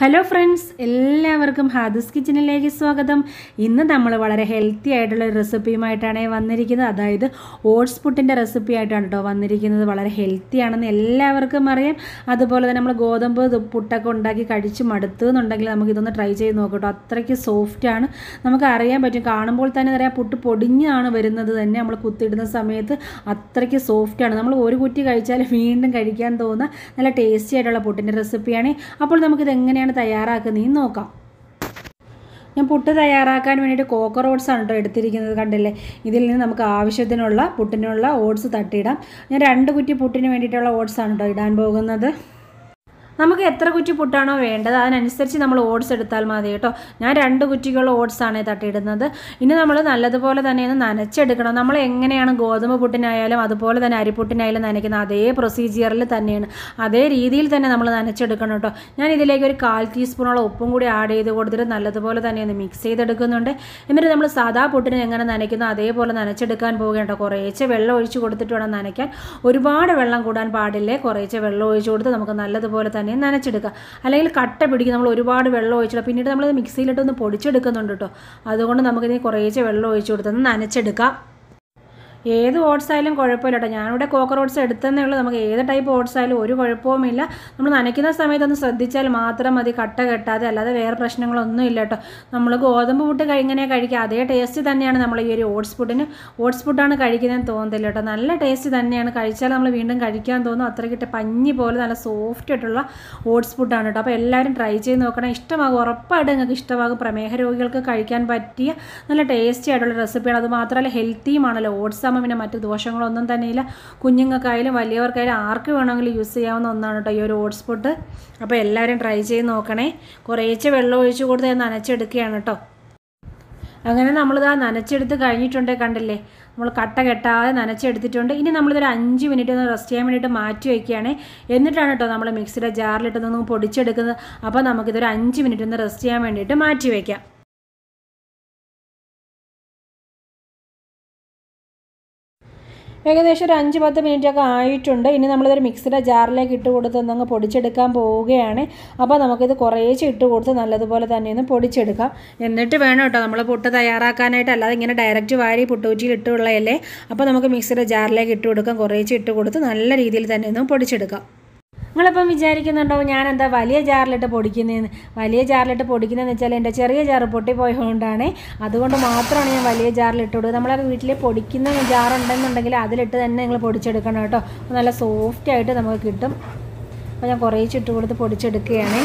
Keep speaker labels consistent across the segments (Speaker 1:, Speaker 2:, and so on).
Speaker 1: hello friends എല്ലാവർക്കും ഹാദുസ് കിച്ചണിലേക്ക് സ്വാഗതം ഇന്ന് നമ്മൾ വളരെ ഹെൽത്തി ആയിട്ടുള്ള ഒരു റെസിപ്പിയുമായിട്ടാണ് വന്നിരിക്കുന്നത് അതായത് ഓട്സ് പുട്ടിൻ്റെ റെസിപ്പി ആയിട്ടാണ് കേട്ടോ വന്നിരിക്കുന്നത് വളരെ ഹെൽത്തി ആണെന്ന് എല്ലാവർക്കും അറിയാം അതുപോലെ തന്നെ നമ്മൾ ഗോതമ്പ് ഇത് പുട്ടൊക്കെ ഉണ്ടാക്കി കഴിച്ച് മടുത്തു എന്നുണ്ടെങ്കിൽ നമുക്ക് ഇതൊന്ന് ട്രൈ ചെയ്ത് നോക്കാം കേട്ടോ അത്രയ്ക്ക് സോഫ്റ്റാണ് നമുക്ക് അറിയാൻ പറ്റും കാണുമ്പോൾ തന്നെ അറിയാം പുട്ട് പൊടിഞ്ഞാണ് വരുന്നത് തന്നെ നമ്മൾ കുത്തിയിടുന്ന സമയത്ത് അത്രയ്ക്ക് സോഫ്റ്റാണ് നമ്മൾ ഒരു കുറ്റി കഴിച്ചാൽ വീണ്ടും കഴിക്കാൻ തോന്നുന്ന നല്ല ടേസ്റ്റി ആയിട്ടുള്ള പുട്ടിൻ്റെ റെസിപ്പിയാണ് അപ്പോൾ നമുക്കിത് എങ്ങനെയാണ് തയ്യാറാക്കുന്നതെന്ന് നോക്കാം ഞാൻ പുട്ട് തയ്യാറാക്കാൻ വേണ്ടിയിട്ട് കോക്കർ ഓട്സ് ആണ് കേട്ടോ എടുത്തിരിക്കുന്നത് കണ്ടില്ലേ ഇതിൽ നിന്ന് നമുക്ക് ആവശ്യത്തിനുള്ള പുട്ടിനുള്ള ഓട്സ് തട്ടിയിടാം ഞാൻ രണ്ട് കുറ്റി പുട്ടിന് വേണ്ടിയിട്ടുള്ള ഓട്സ് ആണ് കേട്ടോ ഇടാൻ പോകുന്നത് നമുക്ക് എത്ര കുറ്റി പുട്ടാണോ വേണ്ടത് അതിനനുസരിച്ച് നമ്മൾ ഓട്സ് എടുത്താൽ മതി കേട്ടോ ഞാൻ രണ്ട് കുറ്റികൾ ഓട്സ് ആണ് തട്ടിയിടുന്നത് ഇനി നമ്മൾ നല്ലതുപോലെ തന്നെ ഒന്ന് നനച്ചെടുക്കണം നമ്മൾ എങ്ങനെയാണ് ഗോതമ്പ് പുട്ടിനായാലും അതുപോലെ തന്നെ അരിപ്പുട്ടിനായാലും നനയ്ക്കുന്നത് അതേ പ്രൊസീജിയറിൽ തന്നെയാണ് അതേ രീതിയിൽ തന്നെ നമ്മൾ നനച്ചെടുക്കണം കേട്ടോ ഞാൻ ഇതിലേക്ക് ഒരു കാൽ ടീസ്പൂണോളം ഉപ്പും കൂടി ആഡ് ചെയ്ത് കൊടുത്തിട്ട് നല്ലതുപോലെ തന്നെ ഒന്ന് മിക്സ് ചെയ്തെടുക്കുന്നുണ്ട് എന്നിട്ട് നമ്മൾ സാധാ പുട്ടിന് എങ്ങനെ നനയ്ക്കുന്നു അതേപോലെ നനച്ചെടുക്കാൻ പോവുകയാണ് കേട്ടോ കുറേശ്ശെ വെള്ളം ഒഴിച്ച് കൊടുത്തിട്ട് വേണം നനയ്ക്കാൻ ഒരുപാട് വെള്ളം കൂടാൻ പാടില്ലേ കുറേശ്ശെ വെള്ളം ഒഴിച്ച് കൊടുത്ത് നമുക്ക് നല്ലതുപോലെ തന്നെ നനച്ചെടുക്കുക അല്ലെങ്കിൽ കട്ട പിടിക്കും നമ്മൾ ഒരുപാട് വെള്ളം ഒഴിച്ചിടുക പിന്നീട് നമ്മൾ മിക്സിയിലിട്ട് ഒന്ന് പൊടിച്ചെടുക്കുന്നുണ്ട് കേട്ടോ അതുകൊണ്ട് നമുക്കിനി കുറേശ്ശെ വെള്ളം ഒഴിച്ച് കൊടുത്തൊന്ന് നനച്ചെടുക്കാം ഏത് ഓട്സ് ആയാലും കുഴപ്പമില്ല കേട്ടോ ഞാനിവിടെ കോക്കർ ഓട്സ് എടുത്തതേ ഉള്ളൂ നമുക്ക് ഏത് ടൈപ്പ് ഓട്സ് ആയാലും ഒരു കുഴപ്പവുമില്ല നമ്മൾ നനയ്ക്കുന്ന സമയത്ത് ഒന്ന് ശ്രദ്ധിച്ചാൽ മാത്രം മതി കട്ട കെട്ടാതെ അല്ലാതെ വേറെ പ്രശ്നങ്ങളൊന്നും ഇല്ല കേട്ടോ നമ്മൾ ഗോതമ്പ് പുട്ട് ഇങ്ങനെ കഴിക്കുക അതേ ടേസ്റ്റ് തന്നെയാണ് നമ്മൾ ഈ ഒരു ഓട്സ് പുട്ടിന് ഓട്സ് പുട്ടാണ് കഴിക്കുന്നതെന്ന് തോന്നുന്നില്ല കേട്ടോ നല്ല ടേസ്റ്റ് തന്നെയാണ് കഴിച്ചാൽ നമ്മൾ വീണ്ടും കഴിക്കാൻ തോന്നും അത്രയ്ക്കിട്ട് പഞ്ഞി പോലെ നല്ല സോഫ്റ്റ് ആയിട്ടുള്ള ഓട്സ് പുട്ടാണ് കേട്ടോ അപ്പോൾ എല്ലാവരും ട്രൈ ചെയ്ത് നോക്കണം ഇഷ്ടമാകും ഉറപ്പായിട്ട് നിങ്ങൾക്ക് ഇഷ്ടമാകും പ്രമേഹ രോഗികൾക്ക് കഴിക്കാൻ പറ്റിയ നല്ല ടേസ്റ്റി ആയിട്ടുള്ള റെസിപ്പിയാണ് അത് മാത്രമല്ല ഹെൽത്തിയുമാണല്ലോ ഓട്സ് ആകുമ്പോൾ പിന്നെ മറ്റ് ദോഷങ്ങളൊന്നും തന്നെയില്ല കുഞ്ഞുങ്ങൾക്കായാലും വലിയവർക്കായാലും ആർക്ക് വേണമെങ്കിലും യൂസ് ചെയ്യാവുന്ന ഒന്നാണ് കേട്ടോ ഈ ഒരു ഓട്സ് പുട്ട് അപ്പോൾ എല്ലാവരും ട്രൈ ചെയ്ത് നോക്കണേ കുറേശ്ശെ വെള്ളം ഒഴിച്ച് കൊടുത്ത് നനച്ചെടുക്കുകയാണ് കേട്ടോ അങ്ങനെ നമ്മളിത് നനച്ചെടുത്ത് കഴിഞ്ഞിട്ടുണ്ടേ കണ്ടില്ലേ നമ്മൾ കട്ട കെട്ടാതെ നനച്ചെടുത്തിട്ടുണ്ട് ഇനി നമ്മളിതൊരു അഞ്ച് മിനിറ്റ് ഒന്ന് റെസ്റ്റ് ചെയ്യാൻ വേണ്ടിയിട്ട് മാറ്റി വയ്ക്കുകയാണ് എന്നിട്ടാണ് കേട്ടോ നമ്മൾ മിക്സിയുടെ ജാറിലിട്ട് ഒന്ന് പൊടിച്ചെടുക്കുന്നത് അപ്പോൾ നമുക്കിതൊരു അഞ്ച് മിനിറ്റ് ഒന്ന് റെസ്റ്റ് ചെയ്യാൻ വേണ്ടിയിട്ട് മാറ്റി വയ്ക്കാം ഏകദേശം ഒരു അഞ്ച് പത്ത് മിനിറ്റ് ഒക്കെ ആയിട്ടുണ്ട് ഇനി നമ്മളിതൊരു മിക്സിയുടെ ജാറിലേക്ക് ഇട്ട് കൊടുത്ത് ഒന്നങ്ങ് പൊടിച്ചെടുക്കാൻ പോവുകയാണ് അപ്പോൾ നമുക്കിത് കുറേശ്ശെ ഇട്ട് കൊടുത്ത് നല്ലതുപോലെ തന്നെ ഒന്ന് പൊടിച്ചെടുക്കാം എന്നിട്ട് വേണം കേട്ടോ നമ്മൾ പുട്ട് തയ്യാറാക്കാനായിട്ട് അല്ലാതെ ഇങ്ങനെ ഡയറക്റ്റ് വാരി പുട്ടുകുറ്റിയിൽ ഇട്ടുള്ളതല്ലേ അപ്പോൾ നമുക്ക് മിക്സിയുടെ ജാറിലേക്ക് ഇട്ട് കൊടുക്കാം കുറേശ്ശെ ഇട്ട് കൊടുത്ത് നല്ല രീതിയിൽ തന്നെ ഒന്ന് പൊടിച്ചെടുക്കാം നിങ്ങളിപ്പം വിചാരിക്കുന്നുണ്ടോ ഞാൻ എന്താ വലിയ ജാറിലിട്ട് പൊടിക്കുന്നതെന്ന് വലിയ ജാറിലിട്ട് പൊടിക്കുന്നതെന്ന് വെച്ചാൽ എൻ്റെ ചെറിയ ജാറ് പൊട്ടിപ്പോയതുകൊണ്ടാണ് അതുകൊണ്ട് മാത്രമാണ് ഞാൻ വലിയ ജാറിലിട്ട് കൊടുക്കുക നമ്മളെ വീട്ടിൽ പൊടിക്കുന്ന ജാറുണ്ടെന്നുണ്ടെങ്കിൽ അതിലിട്ട് തന്നെ നിങ്ങൾ പൊടിച്ചെടുക്കണം കേട്ടോ നല്ല സോഫ്റ്റ് ആയിട്ട് നമുക്ക് കിട്ടും അപ്പോൾ ഞാൻ കുറേശ്ശെ ഇട്ട് കൊടുത്ത് പൊടിച്ചെടുക്കുകയാണ്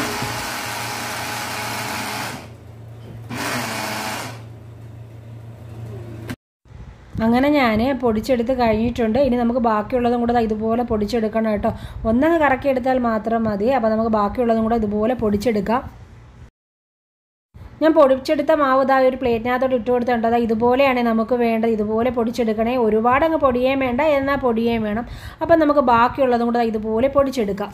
Speaker 1: അങ്ങനെ ഞാൻ പൊടിച്ചെടുത്ത് കഴിഞ്ഞിട്ടുണ്ട് ഇനി നമുക്ക് ബാക്കിയുള്ളതും കൂടെ ഇതുപോലെ പൊടിച്ചെടുക്കണം കേട്ടോ ഒന്നങ്ങ് കറക്കി എടുത്താൽ മാത്രം മതി അപ്പോൾ നമുക്ക് ബാക്കിയുള്ളതും കൂടെ ഇതുപോലെ പൊടിച്ചെടുക്കാം ഞാൻ പൊടിച്ചെടുത്ത മാവ് ഇതാ ഒരു പ്ലേറ്റിനകത്തോട്ട് ഇട്ട് കൊടുത്തിട്ടുണ്ട് അതാ ഇതുപോലെയാണ് നമുക്ക് വേണ്ടത് ഇതുപോലെ പൊടിച്ചെടുക്കണേ ഒരുപാട് അങ്ങ് പൊടിയേം വേണ്ട എന്നാൽ പൊടിയേം വേണം അപ്പം നമുക്ക് ബാക്കിയുള്ളതും കൂടെ ഇതുപോലെ പൊടിച്ചെടുക്കാം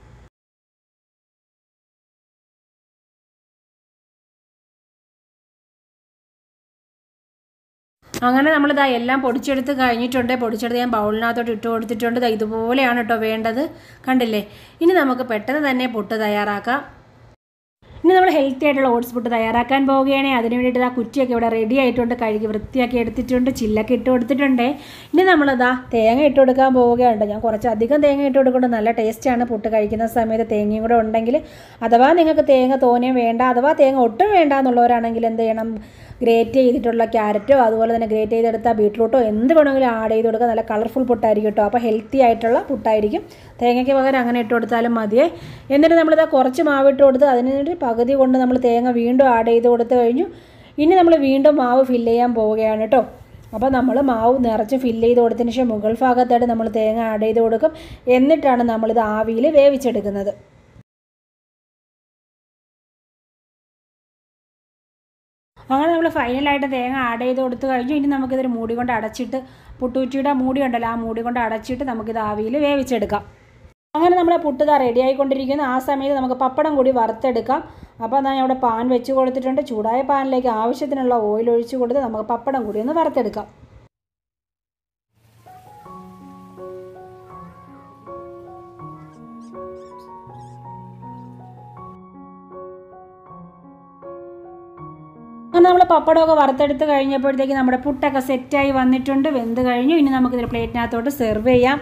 Speaker 1: അങ്ങനെ നമ്മളിതാ എല്ലാം പൊടിച്ചെടുത്ത് കഴിഞ്ഞിട്ടുണ്ട് പൊടിച്ചെടുത്ത് ഞാൻ ബൗളിനകത്തോട്ട് ഇട്ട് കൊടുത്തിട്ടുണ്ട് ദാ ഇതുപോലെയാണ് കേട്ടോ വേണ്ടത് കണ്ടില്ലേ ഇനി നമുക്ക് പെട്ടെന്ന് തന്നെ പുട്ട് തയ്യാറാക്കാം ഇനി നമ്മൾ ഹെൽത്തി ആയിട്ടുള്ള ഓട്സ് പുട്ട് തയ്യാറാക്കാൻ പോവുകയാണെങ്കിൽ അതിന് വേണ്ടിയിട്ട് ആ കുറ്റിയൊക്കെ ഇവിടെ റെഡി ആയിട്ടുണ്ട് കഴുകി വൃത്തിയാക്കി എടുത്തിട്ടുണ്ട് ചില്ലൊക്കെ ഇട്ട് കൊടുത്തിട്ടുണ്ട് ഇനി നമ്മളിതാ തേങ്ങ ഇട്ട് കൊടുക്കാൻ പോവുകയാണ് ഞാൻ കുറച്ച് അധികം തേങ്ങ ഇട്ട് കൊടുക്കുന്നുണ്ട് നല്ല ടേസ്റ്റാണ് പുട്ട് കഴിക്കുന്ന സമയത്ത് തേങ്ങയും കൂടെ ഉണ്ടെങ്കിൽ അഥവാ നിങ്ങൾക്ക് തേങ്ങ തോനെയും വേണ്ട അഥവാ തേങ്ങ ഒട്ടും വേണ്ട എന്നുള്ളവരാണെങ്കിൽ എന്ത് ചെയ്യണം ഗ്രേറ്റ് ചെയ്തിട്ടുള്ള ക്യാരറ്റോ അതുപോലെ തന്നെ ഗ്രേറ്റ് ചെയ്തെടുത്ത ബീട്രൂട്ടോ എന്ത് വേണമെങ്കിലും ആഡ് ചെയ്ത് കൊടുക്കുക നല്ല കളർഫുൾ പുട്ടായിരിക്കും കേട്ടോ അപ്പോൾ ഹെൽത്തി ആയിട്ടുള്ള പുട്ടായിരിക്കും തേങ്ങയ്ക്ക് പകരം അങ്ങനെ ഇട്ട് കൊടുത്താലും മതിയേ എന്നിട്ട് നമ്മളിത് കുറച്ച് മാവ് ഇട്ട് കൊടുത്ത് അതിനൊരു പകുതി കൊണ്ട് നമ്മൾ തേങ്ങ വീണ്ടും ആഡ് ചെയ്ത് കൊടുത്ത് കഴിഞ്ഞു ഇനി നമ്മൾ വീണ്ടും മാവ് ഫില്ല് ചെയ്യാൻ പോവുകയാണ് കേട്ടോ അപ്പോൾ നമ്മൾ മാവ് നിറച്ച് ഫില്ല് ചെയ്ത് കൊടുത്തതിന് ശേഷം മുകൾ ഭാഗത്തായിട്ട് നമ്മൾ തേങ്ങ ആഡ് ചെയ്ത് കൊടുക്കും എന്നിട്ടാണ് നമ്മളിത് ആവിയിൽ വേവിച്ചെടുക്കുന്നത് അങ്ങനെ നമ്മൾ ഫൈനലായിട്ട് തേങ്ങ ആഡ് ചെയ്ത് കൊടുത്ത് കഴിഞ്ഞു ഇനി നമുക്കിതൊരു മൂടി കൊണ്ട് അടച്ചിട്ട് പുട്ടുകുറ്റിയുടെ മൂടി ഉണ്ടല്ലോ ആ മൂടി കൊണ്ട് അടച്ചിട്ട് നമുക്കിത് ആവിയിൽ വേവിച്ചെടുക്കാം അങ്ങനെ നമ്മുടെ പുട്ട് ഇതാ റെഡി ആയിക്കൊണ്ടിരിക്കുന്നു ആ സമയത്ത് നമുക്ക് പപ്പടം കൂടി വറുത്തെടുക്കാം അപ്പോൾ ഞാൻ ഇവിടെ പാൻ വെച്ച് കൊടുത്തിട്ടുണ്ട് ചൂടായ പാനിലേക്ക് ആവശ്യത്തിനുള്ള ഓയിൽ ഒഴിച്ച് കൊടുത്ത് നമുക്ക് പപ്പടം കൂടി ഒന്ന് വറുത്തെടുക്കാം അങ്ങനെ നമ്മൾ പപ്പടമൊക്കെ വറുത്തെടുത്ത് കഴിഞ്ഞപ്പോഴത്തേക്ക് നമ്മുടെ പുട്ടൊക്കെ സെറ്റായി വന്നിട്ടുണ്ട് വെന്ത് കഴിഞ്ഞു ഇനി നമുക്കിതിൽ പ്ലേറ്റിനകത്തോട്ട് സെർവ് ചെയ്യാം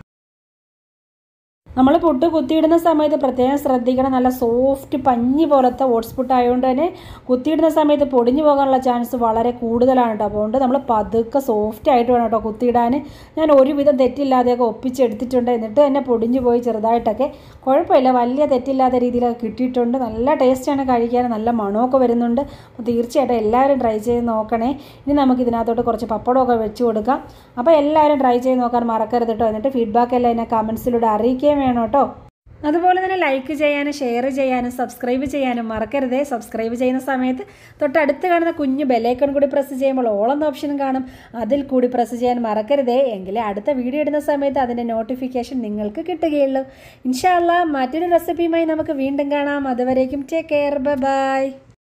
Speaker 1: നമ്മൾ പുട്ട് കുത്തിയിടുന്ന സമയത്ത് പ്രത്യേകം ശ്രദ്ധിക്കണം നല്ല സോഫ്റ്റ് പഞ്ഞി പോലത്തെ ഓട്സ് പുട്ട് ആയതുകൊണ്ട് തന്നെ കുത്തിയിടുന്ന സമയത്ത് പൊടിഞ്ഞു പോകാനുള്ള ചാൻസ് വളരെ കൂടുതലാണ് കേട്ടോ അതുകൊണ്ട് നമ്മൾ പതുക്കെ സോഫ്റ്റ് ആയിട്ട് വേണം കേട്ടോ കുത്തിയിടാൻ ഞാൻ ഒരുവിധം തെറ്റില്ലാതെയൊക്കെ ഒപ്പിച്ചെടുത്തിട്ടുണ്ട് എന്നിട്ട് തന്നെ പൊടിഞ്ഞു പോയി ചെറുതായിട്ടൊക്കെ കുഴപ്പമില്ല വലിയ തെറ്റില്ലാത്ത രീതിയിലൊക്കെ കിട്ടിയിട്ടുണ്ട് നല്ല ടേസ്റ്റാണ് കഴിക്കാൻ നല്ല മണമൊക്കെ വരുന്നുണ്ട് അപ്പോൾ തീർച്ചയായിട്ടും എല്ലാവരും ട്രൈ ചെയ്ത് നോക്കണേ ഇനി നമുക്ക് ഇതിനകത്തോട്ട് കുറച്ച് പപ്പടമൊക്കെ വെച്ച് കൊടുക്കാം അപ്പോൾ എല്ലാവരും ട്രൈ ചെയ്ത് നോക്കാൻ മറക്കരുത് കേട്ടോ എന്നിട്ട് ഫീഡ്ബാക്ക് എല്ലാം എന്നെ കമൻസിലൂടെ അറിയിക്കുകയും വേണം കേട്ടോ അതുപോലെ തന്നെ ലൈക്ക് ചെയ്യാനും ഷെയർ ചെയ്യാനും സബ്സ്ക്രൈബ് ചെയ്യാനും മറക്കരുതേ സബ്സ്ക്രൈബ് ചെയ്യുന്ന സമയത്ത് തൊട്ടടുത്ത് കാണുന്ന കുഞ്ഞു ബെല്ലൈക്കൺ കൂടി പ്രസ് ചെയ്യുമ്പോൾ ഓളെന്ന ഓപ്ഷനും കാണും അതിൽ കൂടി പ്രസ് ചെയ്യാൻ മറക്കരുതേ എങ്കിലേ അടുത്ത വീഡിയോ ഇടുന്ന സമയത്ത് അതിൻ്റെ നോട്ടിഫിക്കേഷൻ നിങ്ങൾക്ക് കിട്ടുകയുള്ളൂ ഇൻഷാല്ല മറ്റൊരു റെസിപ്പിയുമായി നമുക്ക് വീണ്ടും കാണാം അതുവരേക്കും ടേക്ക് കെയർ ബൈ